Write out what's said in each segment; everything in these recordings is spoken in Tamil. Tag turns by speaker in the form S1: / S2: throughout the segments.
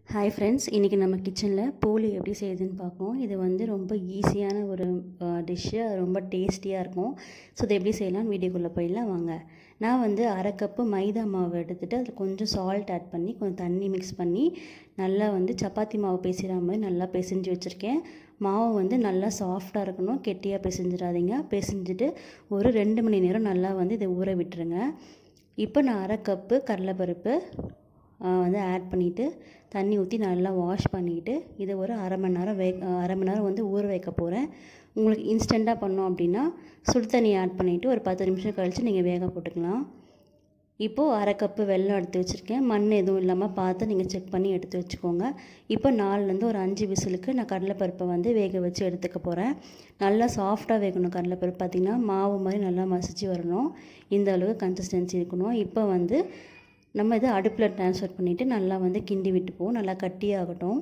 S1: ஹாய் ஃப்ரெண்ட்ஸ் இன்றைக்கி நம்ம கிச்சனில் போலி எப்படி செய்யுதுன்னு பார்ப்போம் இது வந்து ரொம்ப ஈஸியான ஒரு டிஷ்ஷு அது ரொம்ப டேஸ்டியாக இருக்கும் ஸோ இதை எப்படி செய்யலாம்னு வீடியோக்குள்ளே போயிடலாம் வாங்க நான் வந்து அரை கப்பு மைதா மாவு எடுத்துகிட்டு அதில் கொஞ்சம் சால்ட் ஆட் பண்ணி கொஞ்சம் தண்ணி மிக்ஸ் பண்ணி நல்லா வந்து சப்பாத்தி மாவு பேசுகிற மாதிரி நல்லா பிசைஞ்சு வச்சுருக்கேன் மாவு வந்து நல்லா சாஃப்டாக இருக்கணும் கெட்டியாக பிசைஞ்சிடாதீங்க பிசைஞ்சிட்டு ஒரு ரெண்டு மணி நேரம் நல்லா வந்து இதை ஊற விட்டுருங்க இப்போ நான் அரை கப்பு கடலைப்பருப்பு வந்து ஆட் பண்ணிவிட்டு தண்ணி ஊற்றி நல்லா வாஷ் பண்ணிக்கிட்டு இதை ஒரு அரை மணி நேரம் வே அரை மணி நேரம் வந்து ஊற வைக்க போகிறேன் உங்களுக்கு இன்ஸ்டண்ட்டாக பண்ணோம் அப்படின்னா சுடு தண்ணி ஆட் பண்ணிவிட்டு ஒரு பத்து நிமிஷம் கழித்து நீங்கள் வேக போட்டுக்கலாம் இப்போது அரை கப்பு வெல்லம் எடுத்து வச்சுருக்கேன் மண் எதுவும் இல்லாமல் பார்த்து நீங்கள் செக் பண்ணி எடுத்து வச்சுக்கோங்க இப்போ நாலுலேருந்து ஒரு அஞ்சு விசிலுக்கு நான் கடலைப்பருப்பை வந்து வேக வச்சு எடுத்துக்க போகிறேன் நல்லா சாஃப்டாக வேகணும் கடலைப்பருப்பு பார்த்திங்கன்னா மாவு மாதிரி நல்லா மசிச்சு வரணும் இந்த அளவுக்கு கன்சிஸ்டன்சி இருக்கணும் இப்போ வந்து நம்ம இதை அடுப்பில் ட்ரான்ஸ்ஃபர் பண்ணிவிட்டு நல்லா வந்து கிண்டி விட்டுப்போம் நல்லா கட்டியாகட்டும்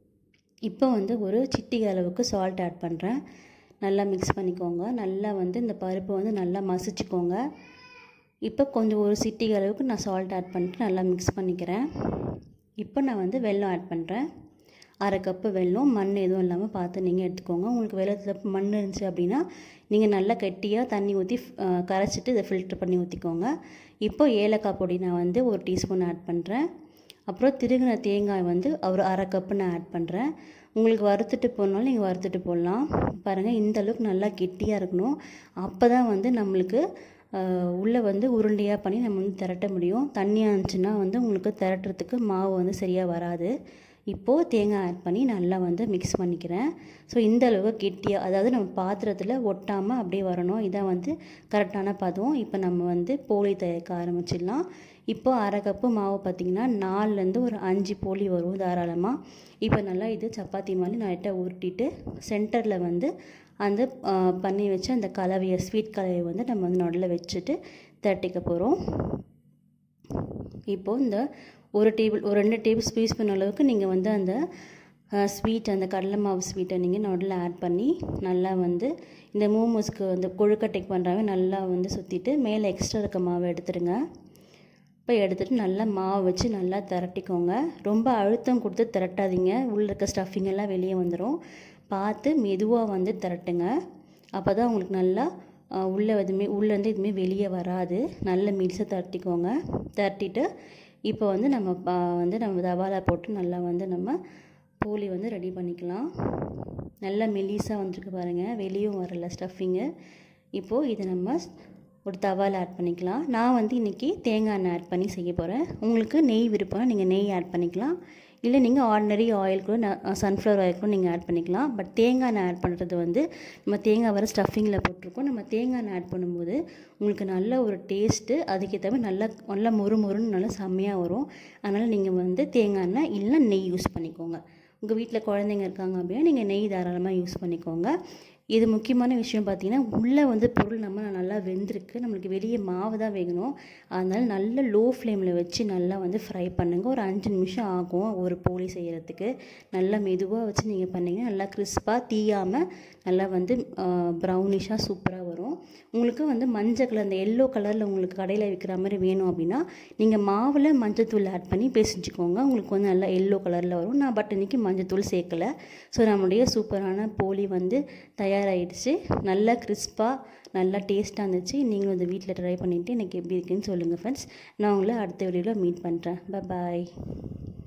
S1: இப்போ வந்து ஒரு சிட்டிகை அளவுக்கு சால்ட் ஆட் பண்ணுறேன் நல்லா மிக்ஸ் பண்ணிக்கோங்க நல்லா வந்து இந்த பருப்பை வந்து நல்லா மசிச்சுக்கோங்க இப்போ கொஞ்சம் ஒரு சிட்டிகை அளவுக்கு நான் சால்ட் ஆட் பண்ணிட்டு நல்லா மிக்ஸ் பண்ணிக்கிறேன் இப்போ நான் வந்து வெல்லம் ஆட் பண்ணுறேன் அரை கப்பு வெல்லம் மண் எதுவும் இல்லாமல் பார்த்து நீங்கள் எடுத்துக்கோங்க உங்களுக்கு வெள்ளத்தில் மண் இருந்துச்சு அப்படின்னா நீங்கள் நல்லா கெட்டியாக தண்ணி ஊற்றி கரைச்சிட்டு இதை ஃபில்ட்ரு பண்ணி ஊற்றிக்கோங்க இப்போ ஏலக்காய் பொடி நான் வந்து ஒரு டீஸ்பூன் ஆட் பண்ணுறேன் அப்புறம் திருகின தேங்காய் வந்து ஒரு அரை கப்பு நான் ஆட் பண்ணுறேன் உங்களுக்கு வறுத்துட்டு போடனாலும் நீங்கள் வறுத்துட்டு போடலாம் பாருங்கள் இந்த அளவுக்கு நல்லா கெட்டியாக இருக்கணும் அப்போ தான் வந்து நம்மளுக்கு உள்ளே வந்து உருண்டையாக பண்ணி நம்ம வந்து திரட்ட முடியும் தண்ணியாக இருந்துச்சுன்னா வந்து உங்களுக்கு திரட்டுறதுக்கு மாவு வந்து சரியாக வராது இப்போது தேங்காய் ஆட் பண்ணி நல்லா வந்து மிக்ஸ் பண்ணிக்கிறேன் ஸோ இந்த அளவு கெட்டியாக அதாவது நம்ம பாத்திரத்தில் ஒட்டாமல் அப்படியே வரணும் இதான் வந்து கரெக்டான பதம் இப்போ நம்ம வந்து போலி தயாரிக்க ஆரம்பிச்சிடலாம் இப்போ அரை கப்பு மாவு பார்த்திங்கன்னா நாலுலேருந்து ஒரு அஞ்சு போலி வரும் தாராளமாக இப்போ நல்லா இது சப்பாத்தி மாதிரி நைட்டாக உருட்டிட்டு சென்டரில் வந்து அந்த பண்ணி வச்சு அந்த கலவையை ஸ்வீட் கலவையை வந்து நம்ம வந்து நடுவில் வச்சுட்டு திரட்டிக்க போகிறோம் இப்போது இந்த ஒரு டேபிள் ஒரு ரெண்டு டேபிள் ஸ்பீஸ் பண்ண அளவுக்கு நீங்கள் வந்து அந்த ஸ்வீட் அந்த கடலை மாவு ஸ்வீட்டை நீங்கள் நடுவில் ஆட் பண்ணி நல்லா வந்து இந்த மோமோஸ்க்கு வந்து கொழுக்கட்டைக்கு பண்ணுறாங்க நல்லா வந்து சுற்றிட்டு மேலே எக்ஸ்ட்ரா இருக்க மாவை எடுத்துடுங்க இப்போ எடுத்துகிட்டு நல்லா மாவு வச்சு நல்லா திரட்டிக்கோங்க ரொம்ப அழுத்தம் கொடுத்து திரட்டாதீங்க உள்ளே இருக்க ஸ்டஃபிங் எல்லாம் வெளியே வந்துடும் பார்த்து மெதுவாக வந்து திரட்டுங்க அப்போ தான் உங்களுக்கு நல்லா உள்ளே எதுவுமே உள்ளேருந்து எதுவுமே வெளியே வராது நல்ல மில்ஸை திரட்டிக்கோங்க திரட்டிட்டு இப்போ வந்து நம்ம வந்து நம்ம தவாலா போட்டு நல்லா வந்து நம்ம போலி வந்து ரெடி பண்ணிக்கலாம் நல்லா மெலிசாக வந்துருக்கு பாருங்கள் வெளியும் வரல ஸ்டஃபிங்கு இப்போது இதை நம்ம ஒரு தவாவில் ஆட் பண்ணிக்கலாம் நான் வந்து இன்றைக்கி தேங்காய் எண்ணெய் ஆட் பண்ணி செய்ய போகிறேன் உங்களுக்கு நெய் விருப்பம் நீங்கள் நெய் ஆட் பண்ணிக்கலாம் இல்லை நீங்கள் ஆர்டினரி ஆயில் கூட சன்ஃப்ளவர் ஆயில் கூட நீங்கள் ஆட் பண்ணிக்கலாம் பட் தேங்காய் எண்ணெய் ஆட் பண்ணுறது வந்து நம்ம தேங்காய் வர ஸ்டஃபிங்கில் போட்டிருக்கோம் நம்ம தேங்காய் எண்ணெய் ஆட் பண்ணும்போது உங்களுக்கு நல்ல ஒரு டேஸ்ட்டு அதுக்கேற்ற மாதிரி நல்லா நல்லா மொறு மொறுன்னு நல்லா செம்மையாக வரும் அதனால் நீங்கள் வந்து தேங்காய் எண்ணெய் இல்லை நெய் யூஸ் பண்ணிக்கோங்க உங்கள் வீட்டில் குழந்தைங்க இருக்காங்க அப்படின்னா நீங்கள் நெய் தாராளமாக யூஸ் பண்ணிக்கோங்க இது முக்கியமான விஷயம் பார்த்திங்கன்னா உள்ளே வந்து பொருள் நம்ம நல்லா வெந்திருக்கு நம்மளுக்கு வெளியே மாவு தான் வேகணும் அதனால் நல்ல லோ ஃப்ளேமில் வச்சு நல்லா வந்து ஃப்ரை பண்ணுங்கள் ஒரு அஞ்சு நிமிஷம் ஆகும் ஒரு போலி செய்கிறதுக்கு நல்லா மெதுவாக வச்சு நீங்கள் பண்ணிங்கன்னா நல்லா கிறிஸ்பாக தீயாமல் நல்லா வந்து ப்ரௌனிஷாக சூப்பராக வரும் உங்களுக்கு வந்து மஞ்சள் கலர் அந்த எல்லோ கலரில் உங்களுக்கு கடையில் விற்கிற மாதிரி வேணும் அப்படின்னா நீங்கள் மாவில் மஞ்சத்தூள் ஆட் பண்ணி பேசிச்சுக்கோங்க உங்களுக்கு வந்து நல்லா எல்லோ கலரில் வரும் நான் பட் இன்றைக்கி மஞ்சத்தூள் சேர்க்கலை ஸோ நம்முடைய சூப்பரான போலி வந்து தயாராகிடுச்சு நல்லா கிறிஸ்பாக நல்லா டேஸ்ட்டாக இருந்துச்சு நீங்களும் இந்த வீட்டில் ட்ரை பண்ணிவிட்டு எனக்கு எப்படி இருக்குன்னு சொல்லுங்கள் ஃப்ரெண்ட்ஸ் நான் உங்களை அடுத்த வீடியோவில் மீட் பண்ணுறேன் பாய்